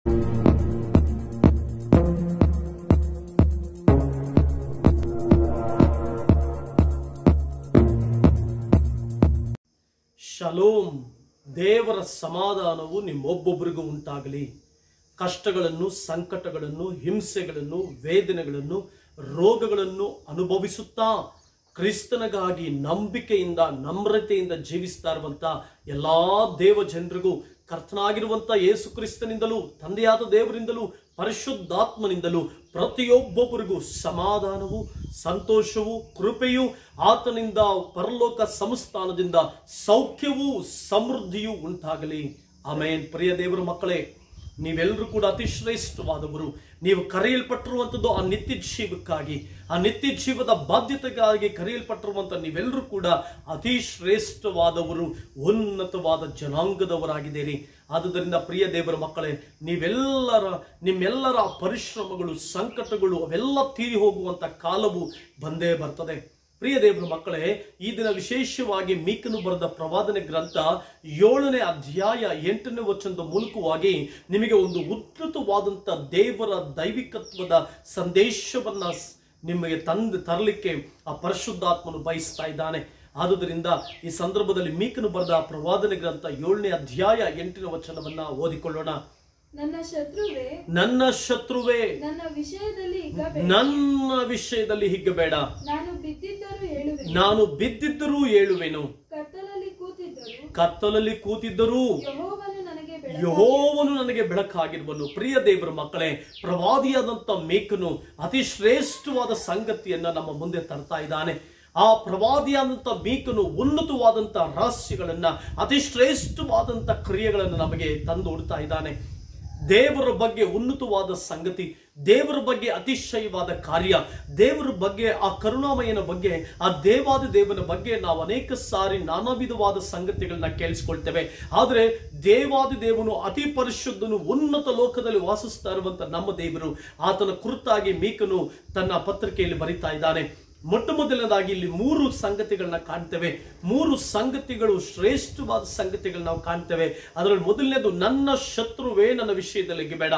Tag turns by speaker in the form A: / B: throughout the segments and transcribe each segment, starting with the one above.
A: Shalom ದೇವರ ಸಮಾಧಾನವು ನಿಮ್ಮೊಬ್ಬೊಬ್ಬರಿಗೂ ಉಂಟಾಗಲಿ ಕಷ್ಟಗಳನ್ನು ಸಂಕಟಗಳನ್ನು ಹಿಂಸೆಗಳನ್ನು ವೇದನೆಗಳನ್ನು ರೋಗಗಳನ್ನು ಅನುಭವಿಸುತ್ತಾ ಕ್ರಿಸ್ತನಿಗಾಗಿ ನಂಬಿಕೆಯಿಂದ ನಮ್ರತೆಯಿಂದ ಜೀವಿಸ್ತಾ ಇರುವಂತ ಎಲ್ಲಾ ದೇವ ಜನರಿಗೂ ಕರ್ತನಾಗಿರುವಂತ ಯೇಸು ಕ್ರಿಸ್ತನಿಂದಲೂ ತಂದೆಯಾದ ದೇವರಿಂದಲೂ ಪರಿಶುದ್ಧಾತ್ಮನಿಂದಲೂ ಪ್ರತಿಯೊಬ್ಬೊಬ್ಬರಿಗೂ ಸಮಾಧಾನವು ಸಂತೋಷವು ಕೃಪೆಯು ಆತನಿಂದ ಪರಲೋಕ ಸಂಸ್ಥಾನದಿಂದ ಸೌಖ್ಯವೂ ಸಮೃದ್ಧಿಯೂ ಉಂಟಾಗಲಿ ಆಮೇನ್ ಪ್ರಿಯ ದೇವರ ಮಕ್ಕಳೇ ನೀವೆಲ್ಲರೂ ಕೂಡ ಅತಿ ಶ್ರೇಷ್ಠವಾದವರು ನೀವು ಕರೆಯಲ್ಪಟ್ಟಿರುವಂಥದ್ದು ಆ ನಿತ್ಯ ಜೀವಕ್ಕಾಗಿ ಆ ನಿತ್ಯ ಜೀವದ ಬಾಧ್ಯತೆಗಾಗಿ ಕರೆಯಲ್ಪಟ್ಟಿರುವಂಥ ನೀವೆಲ್ಲರೂ ಕೂಡ ಅತಿ ಶ್ರೇಷ್ಠವಾದವರು ಉನ್ನತವಾದ ಜನಾಂಗದವರಾಗಿದ್ದೀರಿ ಆದುದರಿಂದ ಪ್ರಿಯ ದೇವರ ಮಕ್ಕಳೇ ನೀವೆಲ್ಲರ ನಿಮ್ಮೆಲ್ಲರ ಪರಿಶ್ರಮಗಳು ಸಂಕಟಗಳು ಅವೆಲ್ಲ ತೀರಿ ಹೋಗುವಂತ ಕಾಲವು ಬಂದೇ ಬರ್ತದೆ ಪ್ರಿಯ ದೇವರ ಮಕ್ಕಳೇ ಈ ದಿನ ವಿಶೇಷವಾಗಿ ಮೀಕನು ಬರೆದ ಪ್ರವಾದನೆ ಗ್ರಂಥ ಏಳನೇ ಅಧ್ಯಾಯ ಎಂಟನೇ ವಚನದ ಮೂಲಕವಾಗಿ ನಿಮಗೆ ಒಂದು ಉನ್ನತವಾದಂಥ ದೇವರ ದೈವಿಕತ್ವದ ಸಂದೇಶವನ್ನ ಸ್- ನಿಮಗೆ ತಂದು ತರಲಿಕ್ಕೆ ಆ ಪರಿಶುದ್ಧಾತ್ಮನು ಬಯಸ್ತಾ ಇದ್ದಾನೆ ಆದುದರಿಂದ ಈ ಸಂದರ್ಭದಲ್ಲಿ ಮೀಕನು ಬರೆದ ಪ್ರವಾದನೆ ಗ್ರಂಥ ಏಳನೇ ಅಧ್ಯಾಯ ಎಂಟನೇ ವಚನವನ್ನ ಓದಿಕೊಳ್ಳೋಣ
B: ನನ್ನ ಶತ್ರುವೇ
A: ನನ್ನ ಶತ್ರುವೇ
B: ನನ್ನ ವಿಷಯದಲ್ಲಿ ಹಿಗ್ಗಬೇಡ
A: ನನ್ನ ವಿಷಯದಲ್ಲಿ ಹಿಗ್ಗಬೇಡ
B: ನಾನು ಬಿದ್ದಿದ್ದರೂ ಹೇಳುವೆ
A: ನಾನು ಬಿದ್ದಿದ್ದರೂ ಏಳುವೆನು
B: ಕತ್ತಲಲ್ಲಿ ಕೂತಿದ್ದರು
A: ಕತ್ತಲಲ್ಲಿ ಕೂತಿದ್ದರೂ
B: ಯಹೋವನು ನನಗೆ ಬೆಳಕು
A: ಯಹೋವನು ನನಗೆ ಬೆಳಕಾಗಿರುವನು ಪ್ರಿಯ ದೇವರ ಮಕ್ಕಳೇ ಪ್ರವಾದಿಯಾದಂತ ಮೇಕನು ಅತಿ ಶ್ರೇಷ್ಠವಾದ ಸಂಗತಿಯನ್ನ ನಮ್ಮ ಮುಂದೆ ತರ್ತಾ ಇದ್ದಾನೆ ಆ ಪ್ರವಾದಿಯಾದಂತ ಮೀಕನು ಉನ್ನತವಾದಂತ ರಹಸ್ಯಗಳನ್ನ ಅತಿ ಶ್ರೇಷ್ಠವಾದಂತ ಕ್ರಿಯೆಗಳನ್ನು ನಮಗೆ ತಂದು ಹುಡ್ತಾ ಇದ್ದಾನೆ ದೇವರ ಬಗ್ಗೆ ಉನ್ನತವಾದ ಸಂಗತಿ ದೇವರ ಬಗ್ಗೆ ಅತಿಶಯವಾದ ಕಾರ್ಯ ದೇವರ ಬಗ್ಗೆ ಆ ಕರುಣಾಮಯನ ಬಗ್ಗೆ ಆ ದೇವಾದ ದೇವನ ಬಗ್ಗೆ ನಾವು ಅನೇಕ ಸಾರಿ ನಾನಾ ವಿಧವಾದ ಸಂಗತಿಗಳನ್ನ ಕೇಳಿಸ್ಕೊಳ್ತೇವೆ ಆದರೆ ದೇವಾದಿ ದೇವನು ಅತಿ ಪರಿಶುದ್ಧನು ಉನ್ನತ ಲೋಕದಲ್ಲಿ ವಾಸಿಸ್ತಾ ಇರುವಂತ ನಮ್ಮ ದೇವರು ಆತನ ಕುರಿತಾಗಿ ಮೀಕನು ತನ್ನ ಪತ್ರಿಕೆಯಲ್ಲಿ ಬರಿತಾ ಇದ್ದಾನೆ ಮೊಟ್ಟ ಮೊದಲನೇದಾಗಿ ಇಲ್ಲಿ ಮೂರು ಸಂಗತಿಗಳನ್ನ ಕಾಣ್ತೇವೆ ಮೂರು ಸಂಗತಿಗಳು ಶ್ರೇಷ್ಠವಾದ ಸಂಗತಿಗಳನ್ನ ನಾವು ಕಾಣ್ತೇವೆ ಅದರಲ್ಲಿ ಮೊದಲನೇದು ನನ್ನ ಶತ್ರುವೇ ನನ್ನ ವಿಷಯದಲ್ಲಿ ಬೇಡ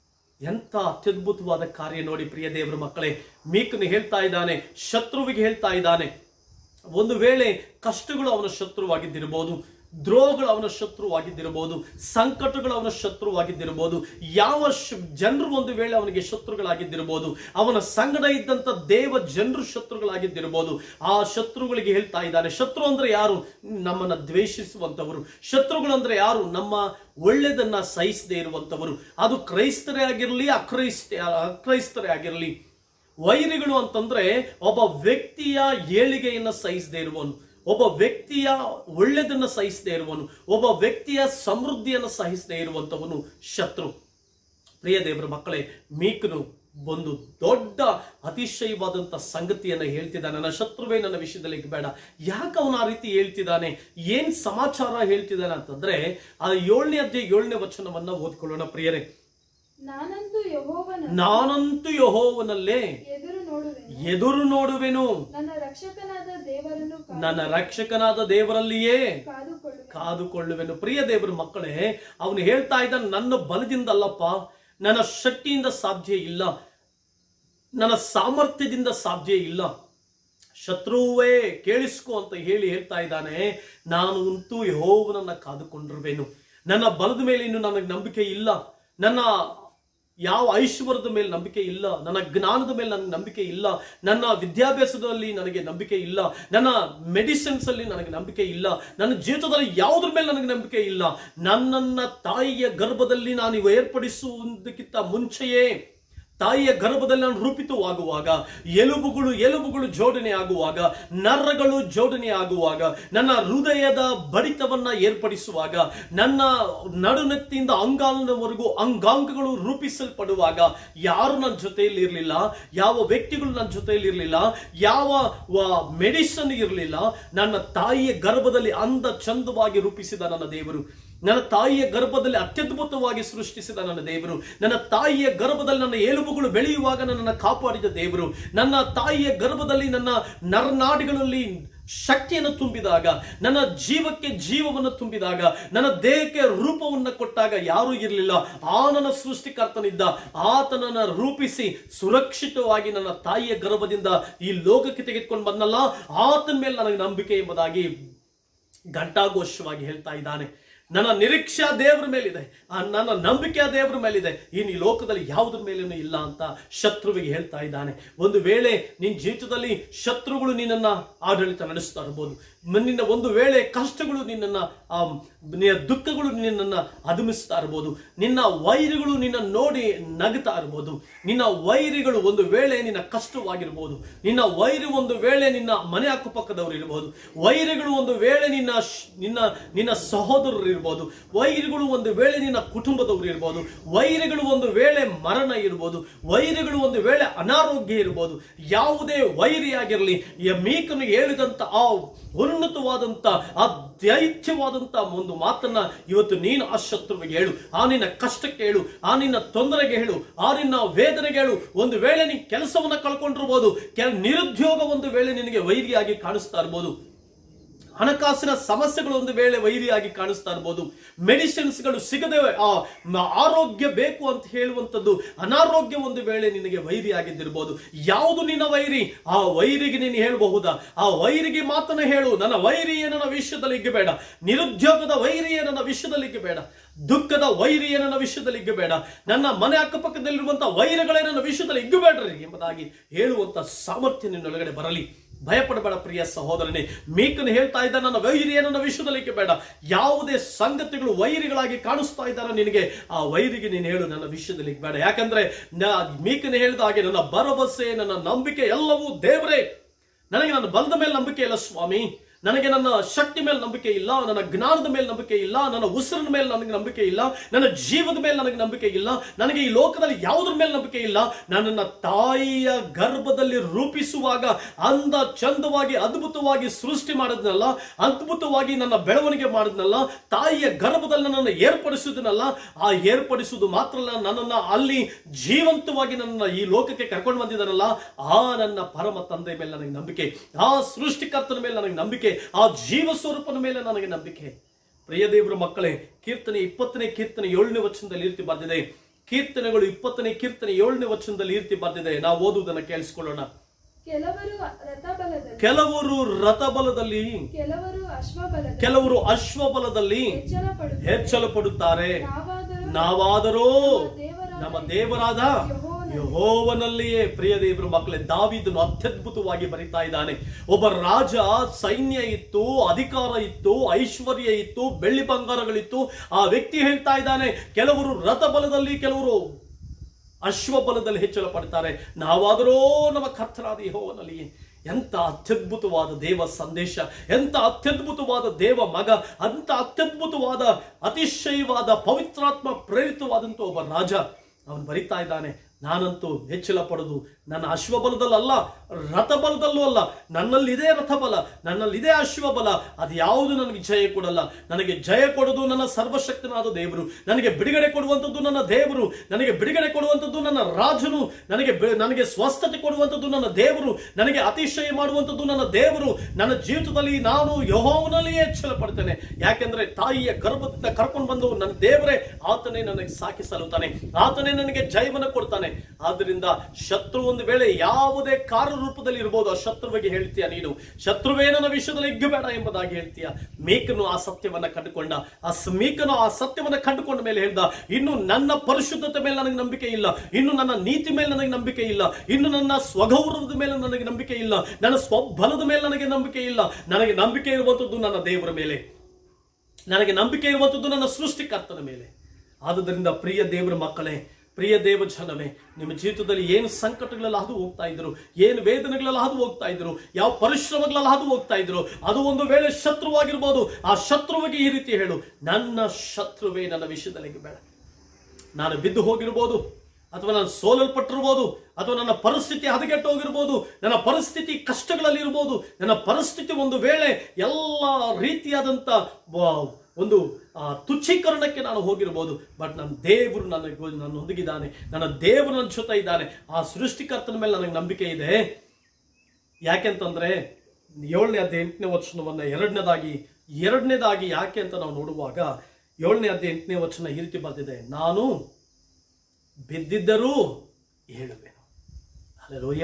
A: ಎಂತ ಅತ್ಯದ್ಭುತವಾದ ಕಾರ್ಯ ನೋಡಿ ಪ್ರಿಯ ದೇವರ ಮಕ್ಕಳೇ ಮೀಕನು ಹೇಳ್ತಾ ಇದ್ದಾನೆ ಶತ್ರುವಿಗೆ ಹೇಳ್ತಾ ಇದ್ದಾನೆ ಒಂದು ವೇಳೆ ಕಷ್ಟಗಳು ಅವನ ಶತ್ರುವಾಗಿದ್ದಿರಬಹುದು ದ್ರೋಹಗಳು ಅವನ ಶತ್ರುವಾಗಿದ್ದಿರಬಹುದು ಸಂಕಟಗಳು ಅವನ ಶತ್ರುವಾಗಿದ್ದಿರಬಹುದು ಯಾವ ಶ- ಜನರು ಒಂದು ವೇಳೆ ಅವನಿಗೆ ಶತ್ರುಗಳಾಗಿದ್ದಿರಬಹುದು ಅವನ ಸಂಗಡ ಇದ್ದಂತ ದೇವ ಜನರು ಶತ್ರುಗಳಾಗಿದ್ದಿರಬಹುದು ಆ ಶತ್ರುಗಳಿಗೆ ಹೇಳ್ತಾ ಇದ್ದಾನೆ ಶತ್ರು ಅಂದ್ರೆ ಯಾರು ನಮ್ಮನ್ನ ದ್ವೇಷಿಸುವಂತವರು ಶತ್ರುಗಳು ಅಂದ್ರೆ ಯಾರು ನಮ್ಮ ಒಳ್ಳೆದನ್ನ ಸಹಿಸದೇ ಇರುವಂತವರು ಅದು ಕ್ರೈಸ್ತರೇ ಆಗಿರಲಿ ಅಕ್ರೈಸ್ತ ಅಕ್ರೈಸ್ತರೇ ಆಗಿರಲಿ ವೈರಿಗಳು ಅಂತಂದ್ರೆ ಒಬ್ಬ ವ್ಯಕ್ತಿಯ ಏಳಿಗೆಯನ್ನ ಸಹಿಸದೇ ಇರುವನು ಒಬ್ಬ ವ್ಯಕ್ತಿಯ ಒಳ್ಳೆದನ್ನ ಸಹಿಸದೇ ಇರುವನು ಒಬ್ಬ ವ್ಯಕ್ತಿಯ ಸಮೃದ್ಧಿಯನ್ನು ಸಹಿಸದೇ ಇರುವಂತವನು ಶತ್ರು ಪ್ರಿಯ ದೇವರ ಮಕ್ಕಳೇ ಮೀಕನು ಒಂದು ದೊಡ್ಡ ಅತಿಶಯವಾದಂತ ಸಂಗತಿಯನ್ನ ಹೇಳ್ತಿದ್ದಾನೆ ನನ್ನ ಶತ್ರುವೇ ನನ್ನ ವಿಷಯದಲ್ಲಿ ಬೇಡ ಯಾಕೆ ಅವನು ಆ ರೀತಿ ಹೇಳ್ತಿದ್ದಾನೆ ಏನ್ ಸಮಾಚಾರ ಹೇಳ್ತಿದ್ದಾನೆ ಅಂತಂದ್ರೆ ಆ ಏಳನೇ ಅಧ್ಯಾಯ ಏಳನೇ ವಚನವನ್ನ ಓದ್ಕೊಳ್ಳೋಣ ಪ್ರಿಯರೇ
B: ನಾನಂತೂ ಯಹೋವನ
A: ನಾನಂತೂ ಯಹೋವನಲ್ಲೇ
B: ಎದುರು ನೋಡುವೆನು
A: ಎದುರು ನೋಡುವೆನು
B: ನನ್ನ ರಕ್ಷಕನಾದ ದೇವರನ್ನು ಕಾ-
A: ನನ್ನ ರಕ್ಷಕನಾದ ದೇವರಲ್ಲಿಯೇ
B: ಕಾದುಕೊಳ್ಳುವೆ
A: ಕಾದುಕೊಳ್ಳುವೆನು ಪ್ರಿಯ ದೇವರ ಮಕ್ಕಳೇ ಅವನು ಹೇಳ್ತಾ ಇದ್ದ ನನ್ನ ಬಲದಿಂದಲ್ಲಪ್ಪ ನನ್ನ ಶಕ್ತಿಯಿಂದ ಸಾಧ್ಯ ಇಲ್ಲ ನನ್ನ ಸಾಮರ್ಥ್ಯದಿಂದ ಸಾಧ್ಯ ಇಲ್ಲ ಶತ್ರುವೇ ಕೇಳಿಸ್ಕೊ ಅಂತ ಹೇಳಿ ಹೇಳ್ತಾ ಇದ್ದಾನೆ ನಾನು ಅಂತೂ ಯಹೋವನನ್ನ ಕಾದುಕೊಂಡಿರುವೆನು ನನ್ನ ಬಲದ ಮೇಲೆ ಇನ್ನು ನನಗೆ ನಂಬಿಕೆ ಇಲ್ಲ ನನ್ನ ಯಾವ ಐಶ್ವರ್ಯದ ಮೇಲೆ ನಂಬಿಕೆ ಇಲ್ಲ ನನ್ನ ಜ್ಞಾನದ ಮೇಲೆ ನನಗೆ ನಂಬಿಕೆ ಇಲ್ಲ ನನ್ನ ವಿದ್ಯಾಭ್ಯಾಸದಲ್ಲಿ ನನಗೆ ನಂಬಿಕೆ ಇಲ್ಲ ನನ್ನ ಮೆಡಿಸಿನ್ಸ್ ಅಲ್ಲಿ ನನಗೆ ನಂಬಿಕೆ ಇಲ್ಲ ನನ್ನ ಜೀವಿತದಲ್ಲಿ ಯಾವುದ್ರ ಮೇಲೆ ನನಗೆ ನಂಬಿಕೆ ಇಲ್ಲ ನನ್ನನ್ನ ತಾಯಿಯ ಗರ್ಭದಲ್ಲಿ ನಾನು ಏರ್ಪಡಿಸುವುದಕ್ಕಿಂತ ಮುಂಚೆಯೇ ತಾಯಿಯ ಗರ್ಭದಲ್ಲಿ ನಾನು ರೂಪಿತವಾಗುವಾಗ ಎಲುಬುಗಳು ಎಲುಬುಗಳು ಜೋಡಣೆ ಆಗುವಾಗ ನರಗಳು ಜೋಡಣೆ ಆಗುವಾಗ ನನ್ನ ಹೃದಯದ ಬಡಿತವನ್ನ ಏರ್ಪಡಿಸುವಾಗ ನನ್ನ ನಡುನೆತ್ತಿಯಿಂದ ಅಂಗಾಲಿನವರೆಗೂ ಅಂಗಾಂಗಗಳು ರೂಪಿಸಲ್ಪಡುವಾಗ ಯಾರು ನನ್ನ ಜೊತೆಯಲ್ಲಿ ಇರಲಿಲ್ಲ ಯಾವ ವ್ಯಕ್ತಿಗಳು ನನ್ನ ಜೊತೆಯಲ್ಲಿ ಇರಲಿಲ್ಲ ಯಾವ ಮೆಡಿಸನ್ ಇರಲಿಲ್ಲ ನನ್ನ ತಾಯಿಯ ಗರ್ಭದಲ್ಲಿ ಅಂದ ಚಂದವಾಗಿ ರೂಪಿಸಿದ ನನ್ನ ದೇವರು ನನ್ನ ತಾಯಿಯ ಗರ್ಭದಲ್ಲಿ ಅತ್ಯದ್ಭುತವಾಗಿ ಸೃಷ್ಟಿಸಿದ ನನ್ನ ದೇವರು ನನ್ನ ತಾಯಿಯ ಗರ್ಭದಲ್ಲಿ ನನ್ನ ಎಲುಬುಗಳು ಬೆಳೆಯುವಾಗ ನನ್ನನ್ನು ಕಾಪಾಡಿದ ದೇವರು ನನ್ನ ತಾಯಿಯ ಗರ್ಭದಲ್ಲಿ ನನ್ನ ನರನಾಡಿಗಳಲ್ಲಿ ಶಕ್ತಿಯನ್ನು ತುಂಬಿದಾಗ ನನ್ನ ಜೀವಕ್ಕೆ ಜೀವವನ್ನು ತುಂಬಿದಾಗ ನನ್ನ ದೇಹಕ್ಕೆ ರೂಪವನ್ನು ಕೊಟ್ಟಾಗ ಯಾರೂ ಇರಲಿಲ್ಲ ಆ ನನ್ನ ಸೃಷ್ಟಿಕರ್ತನಿದ್ದ ಆತನನ್ನ ರೂಪಿಸಿ ಸುರಕ್ಷಿತವಾಗಿ ನನ್ನ ತಾಯಿಯ ಗರ್ಭದಿಂದ ಈ ಲೋಕಕ್ಕೆ ತೆಗೆದುಕೊಂಡು ಬಂದಲ್ಲ ಆತನ ಮೇಲೆ ನನಗೆ ನಂಬಿಕೆ ಎಂಬುದಾಗಿ ಘಂಟಾಘೋಷವಾಗಿ ಹೇಳ್ತಾ ಇದ್ದಾನೆ ನನ್ನ ನಿರೀಕ್ಷೆ ಆ ದೇವರ ಮೇಲಿದೆ ಆ ನನ್ನ ನಂಬಿಕೆ ಆ ದೇವರ ಮೇಲಿದೆ ಇನ್ನು ಈ ಲೋಕದಲ್ಲಿ ಯಾವುದ್ರ ಮೇಲೇನೂ ಇಲ್ಲ ಅಂತ ಶತ್ರುವಿಗೆ ಹೇಳ್ತಾ ಇದ್ದಾನೆ ಒಂದು ವೇಳೆ ನಿನ್ನ ಜೀವಿತದಲ್ಲಿ ಶತ್ರುಗಳು ನಿನ್ನನ್ನ ಆಡಳಿತ ನಡೆಸ್ತಾ ಇರ್ಬೋದು ಮ- ನಿನ್ನ ಒಂದು ವೇಳೆ ಕಷ್ಟಗಳು ನಿನ್ನನ್ನ ಆ, ನಿನ್ನ ದುಃಖಗಳು ನಿನ್ನನ್ನ ಅದುಮಿಸ್ತಾ ಇರ್ಬೋದು ನಿನ್ನ ವೈರಿಗಳು ನಿನ್ನ ನೋಡಿ ನಗ್ತಾ ಇರ್ಬೋದು ನಿನ್ನ ವೈರಿಗಳು ಒಂದು ವೇಳೆ ನಿನ್ನ ಕಷ್ಟವಾಗಿರ್ಬೋದು ನಿನ್ನ ವೈರಿ ಒಂದು ವೇಳೆ ನಿನ್ನ ಮನೆ ಅಕ್ಕಪಕ್ಕದವರು ಇರ್ಬೋದು ವೈರಿಗಳು ಒಂದು ವೇಳೆ ನಿನ್ನ ಶ್- ನಿನ್ನ ನಿನ್ನ ಸಹೋದರರು ಇರ್ಬೋದು ವೈರಿಗಳು ಒಂದು ವೇಳೆ ನಿನ್ನ ಕುಟುಂಬದವರು ಇರ್ಬೋದು ವೈರಿಗಳು ಒಂದು ವೇಳೆ ಮರಣ ಇರ್ಬೋದು ವೈರಿಗಳು ಒಂದು ವೇಳೆ ಅನಾರೋಗ್ಯ ಇರ್ಬೋದು ಯಾವುದೇ ವೈರಿಯಾಗಿರಲಿ ಈ ಮೀಕನಿಗೆ ಹೇಳಿದಂತ ಆ ಉನ್ನತವಾದಂತ ಆ ದೈತ್ಯವಾದಂತ ಒಂದು ಮಾತನ್ನ ಇವತ್ತು ನೀನು ಆ ಶತ್ರುವಿಗೆ ಹೇಳು ಆ ನಿನ್ನ ಕಷ್ಟಕ್ಕೆ ಹೇಳು ಆ ನಿನ್ನ ತೊಂದರೆಗೆ ಹೇಳು ಆ ನಿನ್ನ ವೇದನೆಗೆ ಹೇಳು ಒಂದು ವೇಳೆ ನೀ ಕೆಲಸವನ್ನ ಕಳ್ಕೊಂಡಿರ್ಬೋದು ಕೆಲ ನಿರುದ್ಯೋಗ ಒಂದು ವೇಳೆ ನಿನಗೆ ವೈರಿಯಾಗಿ ಕಾಣಿಸ್ತಾ ಇರ್ಬೋದು ಹಣಕಾಸಿನ ಸಮಸ್ಯೆಗಳು ಒಂದು ವೇಳೆ ವೈರಿಯಾಗಿ ಕಾಣಿಸ್ತಾ ಇರ್ಬೋದು ಮೆಡಿಸಿನ್ಸ್ಗಳು ಸಿಗದೆ ಆ ಮ- ಆರೋಗ್ಯ ಬೇಕು ಅಂತ ಹೇಳುವಂಥದ್ದು ಅನಾರೋಗ್ಯ ಒಂದು ವೇಳೆ ನಿನಗೆ ವೈರಿಯಾಗಿದ್ದಿರ್ಬೋದು ಯಾವುದು ನಿನ್ನ ವೈರಿ ಆ ವೈರಿಗೆ ನೀನು ಹೇಳಬಹುದಾ ಆ ವೈರಿಗೆ ಮಾತನ್ನ ಹೇಳು ನನ್ನ ವೈರಿಯೇ ನನ್ನ ವಿಷಯದಲ್ಲಿ ಇಗ್ಗಬೇಡ ನಿರುದ್ಯೋಗದ ವೈರಿಯೇ ನನ್ನ ವಿಷಯದಲ್ಲಿ ಇಗ್ಗಬೇಡ ದುಃಖದ ವೈರಿಯೇ ನನ್ನ ವಿಷಯದಲ್ಲಿ ಇಗ್ಗಬೇಡ ನನ್ನ ಮನೆ ಅಕ್ಕಪಕ್ಕದಲ್ಲಿರುವಂತಹ ವೈರಗಳೇ ನನ್ನ ವಿಷಯದಲ್ಲಿ ಇಗ್ಗಬೇಡ್ರಿ ಎಂಬುದಾಗಿ ಹೇಳುವಂತ ಸಾಮರ್ಥ್ಯ ನಿನ್ನೊಳಗಡೆ ಬರಲಿ ಭಯಪಡಬೇಡ ಪ್ರಿಯ ಸಹೋದರನೇ ಮೀಕನು ಹೇಳ್ತಾ ಇದ್ದ ನನ್ನ ವೈರಿಯ ನನ್ನ ವಿಷಯದಲ್ಲಿ ಬೇಡ ಯಾವುದೇ ಸಂಗತಿಗಳು ವೈರಿಗಳಾಗಿ ಕಾಣಿಸ್ತಾ ಇದ್ದಾರೋ ನಿನಗೆ ಆ ವೈರಿಗೆ ನೀನು ಹೇಳು ನನ್ನ ವಿಷಯದಲ್ಲಿ ಬೇಡ ಯಾಕಂದ್ರೆ ನಾ ಮೀಕನು ಹೇಳಿದ ಹಾಗೆ ನನ್ನ ಭರವಸೆ ನನ್ನ ನಂಬಿಕೆ ಎಲ್ಲವೂ ದೇವರೇ ನನಗೆ ನನ್ನ ಬಲದ ಮೇಲೆ ನಂಬಿಕೆ ಇಲ್ಲ ಸ್ವಾಮಿ ನನಗೆ ನನ್ನ ಶಕ್ತಿ ಮೇಲೆ ನಂಬಿಕೆ ಇಲ್ಲ ನನ್ನ ಜ್ಞಾನದ ಮೇಲೆ ನಂಬಿಕೆ ಇಲ್ಲ ನನ್ನ ಉಸಿರಿನ ಮೇಲೆ ನನಗೆ ನಂಬಿಕೆ ಇಲ್ಲ ನನ್ನ ಜೀವದ ಮೇಲೆ ನನಗೆ ನಂಬಿಕೆ ಇಲ್ಲ ನನಗೆ ಈ ಲೋಕದಲ್ಲಿ ಯಾವುದ್ರ ಮೇಲೆ ನಂಬಿಕೆ ಇಲ್ಲ ನನ್ನನ್ನ ತಾಯಿಯ ಗರ್ಭದಲ್ಲಿ ರೂಪಿಸುವಾಗ ಅಂದ ಚಂದವಾಗಿ ಅದ್ಭುತವಾಗಿ ಸೃಷ್ಟಿ ಮಾಡಿದ್ನಲ್ಲ ಅದ್ಭುತವಾಗಿ ನನ್ನ ಬೆಳವಣಿಗೆ ಮಾಡಿದ್ನಲ್ಲ ತಾಯಿಯ ಗರ್ಭದಲ್ಲಿ ನನ್ನನ್ನು ಏರ್ಪಡಿಸುವುದನ್ನಲ್ಲ ಆ ಏರ್ಪಡಿಸುವುದು ಮಾತ್ರ ಅಲ್ಲ ನನ್ನನ್ನು ಅಲ್ಲಿ ಜೀವಂತವಾಗಿ ನನ್ನ ಈ ಲೋಕಕ್ಕೆ ಕರ್ಕೊಂಡು ಬಂದಿದ್ದಾನಲ್ಲ ಆ ನನ್ನ ಪರಮ ತಂದೆ ಮೇಲೆ ನನಗೆ ನಂಬಿಕೆ ಆ ಸೃಷ್ಟಿಕರ್ತನ ಮೇಲೆ ನನಗೆ ನಂಬಿಕೆ ಆ ಜೀವ ಸ್ವರೂಪನ ಮೇಲೆ ನನಗೆ ನಂಬಿಕೆ ಪ್ರಿಯ ದೇವರ ಮಕ್ಕಳೇ ಕೀರ್ತನೆ ಇಪ್ಪತ್ತನೇ ಕೀರ್ತನೆ ಏಳನೇ ವಚನದಲ್ಲಿ ಈ ರೀತಿ ಬರ್ದಿದೆ ಕೀರ್ತನೆಗಳು ಇಪ್ಪತ್ತನೇ ಕೀರ್ತನೆ ಏಳನೇ ವಚನದಲ್ಲಿ ಈ ರೀತಿ ಬರ್ದಿದೆ ನಾವು ಓದುವುದನ್ನು ಕೇಳಿಸ್ಕೊಳ್ಳೋಣ
B: ಕೆಲವರು ರಥಬಲದಲ್ಲಿ
A: ಕೆಲವರು ರಥಬಲದಲ್ಲಿ
B: ಕೆಲವರು ಅಶ್ವಬಲದಲ್ಲಿ
A: ಕೆಲವರು ಅಶ್ವಬಲದಲ್ಲಿ
B: ಹೆಚ್ಚಳ ಪಡುತ್ತಾರೆ
A: ಹೆಚ್ಚಲು ಪಡುತ್ತಾರೆ
B: ನಾವಾದರೂ
A: ನಾವಾದರೂ
B: ದೇವರಾದ
A: ನಮ್ಮ ದೇವರಾದ
B: ಯೆಹೋವನ
A: ಯಹೋವನಲ್ಲಿಯೇ ಪ್ರಿಯ ದೇವರು ಮಕ್ಕಳೇ ದಾವಿದನು ಅತ್ಯದ್ಭುತವಾಗಿ ಬರಿತಾ ಇದ್ದಾನೆ ಒಬ್ಬ ರಾಜ ಸೈನ್ಯ ಇತ್ತು ಅಧಿಕಾರ ಇತ್ತು ಐಶ್ವರ್ಯ ಇತ್ತು ಬೆಳ್ಳಿ ಬಂಗಾರಗಳಿತ್ತು ಆ ವ್ಯಕ್ತಿ ಹೇಳ್ತಾ ಇದ್ದಾನೆ ಕೆಲವರು ರಥಬಲದಲ್ಲಿ ಕೆಲವರು ಅಶ್ವಬಲದಲ್ಲಿ ಹೆಚ್ಚಳ ಪಡ್ತಾರೆ ನಾವಾದರೂ ನಮ್ಮ ಕರ್ತನಾದ ಯೆಹೋವನಲ್ಲಿಯೇ ಎಂತ ಅತ್ಯದ್ಭುತವಾದ ದೇವ ಸಂದೇಶ ಎಂತ ಅತ್ಯದ್ಭುತವಾದ ದೇವ ಮಗ ಅಂತ ಅತ್ಯದ್ಭುತವಾದ ಅತಿಶಯವಾದ ಪವಿತ್ರಾತ್ಮ ಪ್ರೇರಿತವಾದಂತ ಒಬ್ಬ ರಾಜ ಅವನು ಬರಿತಾ ಇದ್ದಾನೆ ನಾನಂತೂ ಹೆಚ್ಚಳ ಪಡೆದು ನನ್ನ ಅಶ್ವಬಲದಲ್ಲಲ್ಲ ರಥಬಲದಲ್ಲೂ ಅಲ್ಲ ನನ್ನಲ್ಲಿದೆ ರಥಬಲ ನನ್ನಲ್ಲಿದೆ ಅಶ್ವಬಲ ಅದು ಯಾವುದು ನನಗೆ ಜಯ ಕೊಡಲ್ಲ ನನಗೆ ಜಯ ಕೊಡೋದು ನನ್ನ ಸರ್ವಶಕ್ತನಾದ ದೇವರು ನನಗೆ ಬಿಡುಗಡೆ ಕೊಡುವಂಥದ್ದು ನನ್ನ ದೇವರು ನನಗೆ ಬಿಡುಗಡೆ ಕೊಡುವಂಥದ್ದು ನನ್ನ ರಾಜನು ನನಗೆ ಬೆ- ನನಗೆ ಸ್ವಸ್ಥತೆ ಕೊಡುವಂಥದ್ದು ನನ್ನ ದೇವರು ನನಗೆ ಅತಿಶಯ ಮಾಡುವಂಥದ್ದು ನನ್ನ ದೇವರು ನನ್ನ ಜೀವಿತದಲ್ಲಿ ನಾನು ಯಹೋವನಲ್ಲಿಯೇ ಹೆಚ್ಚಳ ಪಡ್ತೇನೆ ಯಾಕೆಂದ್ರೆ ತಾಯಿಯ ಗರ್ಭದಿಂದ ಕರ್ಕೊಂಡು ಬಂದು ನನ್ನ ದೇವರೇ ಆತನೇ ನನಗೆ ಸಾಕಿ ಸಲ್ಲುತ್ತಾನೆ ಆತನೇ ನನಗೆ ಜಯವನ್ನು ಕೊಡ್ತಾನೆ ಆದ್ದರಿಂದ ಶತ್ರು ಒಂದು ವೇಳೆ ಯಾವುದೇ ರೂಪದಲ್ಲಿ ಇರ್ಬೋದು ಆ ಶತ್ರುವಿಗೆ ಹೇಳ್ತೀಯ ನೀನು ಶತ್ರುವೇ ನನ್ನ ವಿಷಯದಲ್ಲಿ ಇಗ್ಗಬೇಡ ಎಂಬುದಾಗಿ ಹೇಳ್ತೀಯ ಮೇಕನು ಆ ಸತ್ಯವನ್ನ ಕಂಡುಕೊಂಡ ಆ ಸ- ಮೇಕನು ಆ ಸತ್ಯವನ್ನ ಕಂಡುಕೊಂಡ ಮೇಲೆ ಹೇಳ್ದ ಇನ್ನು ನನ್ನ ಪರಿಶುದ್ಧತೆ ಮೇಲೆ ನನಗೆ ನಂಬಿಕೆ ಇಲ್ಲ ಇನ್ನು ನನ್ನ ನೀತಿ ಮೇಲೆ ನನಗೆ ನಂಬಿಕೆ ಇಲ್ಲ ಇನ್ನು ನನ್ನ ಸ್ವಗೌರವದ ಮೇಲೆ ನನಗೆ ನಂಬಿಕೆ ಇಲ್ಲ ನನ್ನ ಸ್ವಬಲದ ಮೇಲೆ ನನಗೆ ನಂಬಿಕೆ ಇಲ್ಲ ನನಗೆ ನಂಬಿಕೆ ಇರುವಂಥದ್ದು ನನ್ನ ದೇವರ ಮೇಲೆ ನನಗೆ ನಂಬಿಕೆ ಇರುವಂಥದ್ದು ನನ್ನ ಸೃಷ್ಟಿಕರ್ತನ ಮೇಲೆ ಆದುದರಿಂದ ಪ್ರಿಯ ದೇವರ ಮಕ್ಕಳೇ ಪ್ರಿಯ ದೇವ ಜನವೇ ನಿಮ್ಮ ಜೀವಿತದಲ್ಲಿ ಏನು ಸಂಕಟಗಳೆಲ್ಲ ಹಾದು ಹೋಗ್ತಾ ಇದ್ರು ಏನು ವೇದನೆಗಳೆಲ್ಲ ಹಾದು ಹೋಗ್ತಾ ಇದ್ರು ಯಾವ ಪರಿಶ್ರಮಗಳೆಲ್ಲ ಹಾದು ಹೋಗ್ತಾ ಇದ್ರು ಅದು ಒಂದು ವೇಳೆ ಶತ್ರುವಾಗಿರ್ಬೋದು ಆ ಶತ್ರುವಿಗೆ ಈ ರೀತಿ ಹೇಳು ನನ್ನ ಶತ್ರುವೇ ನನ್ನ ವಿಷಯದಲ್ಲಿ ಬೇಡ ನಾನು ಬಿದ್ದು ಹೋಗಿರ್ಬೋದು ಅಥವಾ ನಾನು ಸೋಲಲ್ಪಟ್ಟಿರ್ಬೋದು ಅಥವಾ ನನ್ನ ಪರಿಸ್ಥಿತಿ ಹದಗೆಟ್ಟು ಹೋಗಿರ್ಬೋದು ನನ್ನ ಪರಿಸ್ಥಿತಿ ಕಷ್ಟಗಳಲ್ಲಿ ಇರ್ಬೋದು ನನ್ನ ಪರಿಸ್ಥಿತಿ ಒಂದು ವೇಳೆ ಎಲ್ಲ ರೀತಿಯಾದಂಥ ವ- ಒಂದು ಆ, ತುಚ್ಛೀಕರಣಕ್ಕೆ ನಾನು ಹೋಗಿರ್ಬೋದು ಬಟ್ ನನ್ನ ದೇವರು ನನಗೆ ನನ್ನೊಂದಿಗಿದ್ದಾನೆ ನನ್ನ ದೇವರು ನನ್ನ ಜೊತೆ ಇದ್ದಾನೆ ಆ ಸೃಷ್ಟಿಕರ್ತನ ಮೇಲೆ ನನಗೆ ನಂಬಿಕೆ ಇದೆ ಯಾಕೆಂತಂದ್ರೆ ಏಳನೇ ಅಧ್ಯಾಯ ಎಂಟನೇ ವಚನವನ್ನ ಎರಡನೇದಾಗಿ ಎರಡನೇದಾಗಿ ಯಾಕೆ ಅಂತ ನಾವು ನೋಡುವಾಗ ಏಳನೇ ಅಧ್ಯಾಯ ಎಂಟನೇ ವಚನ ಈ ರೀತಿ ಬರ್ತಿದೆ ನಾನು ಬಿದ್ದಿದ್ದರೂ ಹೇಳುವೆನು ಅಲ್ಲೆಲೂಯ್ಯ